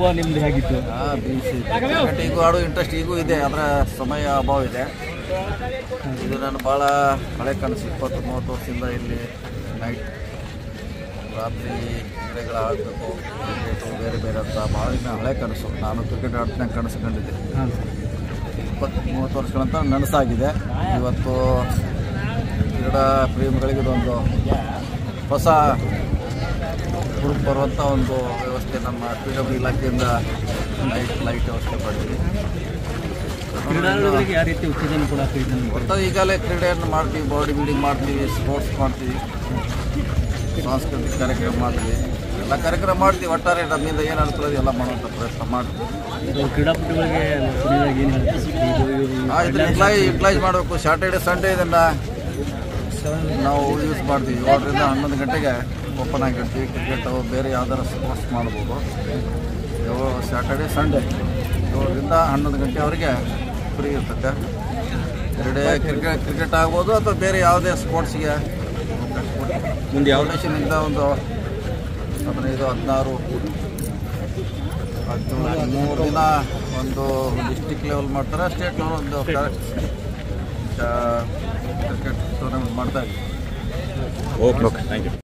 ಅನುಭವ ನಿಮ್ದು ಹೇಗಿತ್ತು ಬಿ ಸಿ ಕ್ರಿಕೆಟ್ ಈಗೂ ಆಡೋ ಇಂಟ್ರೆಸ್ಟ್ ಈಗೂ ಇದೆ ಅದರ ಸಮಯ ಅಭಾವ ಇದೆ ಇದು ನಾನು ಭಾಳ ಹಳೆ ಕನಸು ಇಪ್ಪತ್ತು ಮೂವತ್ತು ವರ್ಷದಿಂದ ಇಲ್ಲಿ ನೈಟ್ ರಾತ್ರಿ ಕ್ರೀಡೆಗಳು ಆಡಬೇಕು ಕ್ರಿಕೆಟು ಬೇರೆ ಬೇರೆ ಅಂತ ಭಾಳ ದಿನ ಹಳೆ ಕನಸು ನಾನು ಕ್ರಿಕೆಟ್ ಆಡ್ತಾನೆ ಕನಸು ಕಂಡಿದ್ದೆ ಹಾಂ ಇಪ್ಪತ್ತು ಮೂವತ್ತು ವರ್ಷಗಳಂತ ನನಸಾಗಿದೆ ಇವತ್ತು ಕ್ರೀಡಾ ಪ್ರೇಮಿಗಳಿಗೆ ಇದೊಂದು ಹೊಸ ಹುರುಪು ಬರುವಂಥ ಒಂದು ವ್ಯವಸ್ಥೆ ನಮ್ಮ ಪಿ ಡಬ್ಲ್ಯೂ ಇಲಾಖೆಯಿಂದ ಲೈಟ್ ಲೈಟ್ ವ್ಯವಸ್ಥೆ ಮಾಡಿದ್ವಿ ಕ್ರೀಡಾಳುಗಳಿಗೆ ಯಾವ ರೀತಿ ಉತ್ತೇಜನ ಕೂಡ ಆಗ್ತದೆ ನಿಮ್ಗೆ? ಒಟ್ಟು ಈಗಲೇ ಕ್ರೀಡೆಯನ್ನು ಮಾಡ್ತೀವಿ ಬಾಡಿ ಬಿಲ್ಡಿಂಗ್ ಮಾಡ್ತೀವಿ ಸ್ಪೋರ್ಟ್ಸ್ ಮಾಡ್ತೀವಿ ಸಾಂಸ್ಕೃತಿಕ ಕಾರ್ಯಕ್ರಮ ಮಾಡ್ತೀವಿ ಎಲ್ಲ ಕಾರ್ಯಕ್ರಮ ಮಾಡ್ತೀವಿ ಒಟ್ಟಾರೆ ನಮ್ಮಿಂದ ಏನು ಅನುಕೂಲ ಇದೆ ಎಲ್ಲ ಮಾಡುವಂಥ ಪ್ರಯತ್ನ ಮಾಡ್ತೀವಿ ಇದು ಕ್ರೀಡಾಪಟುಗಳಿಗೆ ಕೊನೆಯದಾಗಿ ಏನು ಹೇಳ್ತೀವಿ ಇದು ಇದು- ಆ, ಇದನ್ನ ಯುಟಿಲೈಸ್ ಯುಟಿಲೈಸ್ ಮಾಡಬೇಕು ಸ್ಯಾಟರ್ಡೆ ಸಂಡೇ ಇದನ್ನು ನಾವು ಯೂಸ್ ಮಾಡ್ತೀವಿ ಏಳರಿಂದ ಹನ್ನೊಂದು ಗಂಟೆಗೆ ಓಪನ್ ಆಗಿರ್ತೀವಿ ಕ್ರಿಕೆಟ್ ಬೇರೆ ಯಾವ್ದಾರು ಸ್ಪೋರ್ಟ್ಸ್ ಮಾಡ್ಬೋದು ಇವು ಸ್ಯಾಟರ್ಡೆ ಸಂಡೇ ಏಳರಿಂದ ಹನ್ನೊಂದು ಗಂಟೆವರೆಗೆ ಫ್ರೀ ಇರ್ತದೆ ಎರಡೇ ಕ್ರಿಕೆಟ್ ಕ್ರಿಕೆಟ್ ಆಗ್ಬೋದು ಅಥವಾ ಬೇರೆ ಯಾವುದೇ ಸ್ಪೋರ್ಟ್ಸ್ಗೆ ಮುಂದೆ ಯಾವ ದೇಶದಿಂದ ಒಂದು ಹದಿನೈದು ಹದಿನಾರು ಹದಿನೇಳು ಮೂರು ದಿನ ಒಂದು ಡಿಸ್ಟಿಕ್ ಲೆವೆಲ್ ಮಾಡ್ತಾರೆ ಸ್ಟೇಟ್ ಲೆವೆಲ್ ಒಂದು ಕ್ರಿಕೆಟ್ ಟೂರ್ನಮೆಂಟ್ ಮಾಡ್ತಾ ಇದ್ದೀವಿ ಓಕೆ ಓಕೆ ಥ್ಯಾಂಕ್ ಯು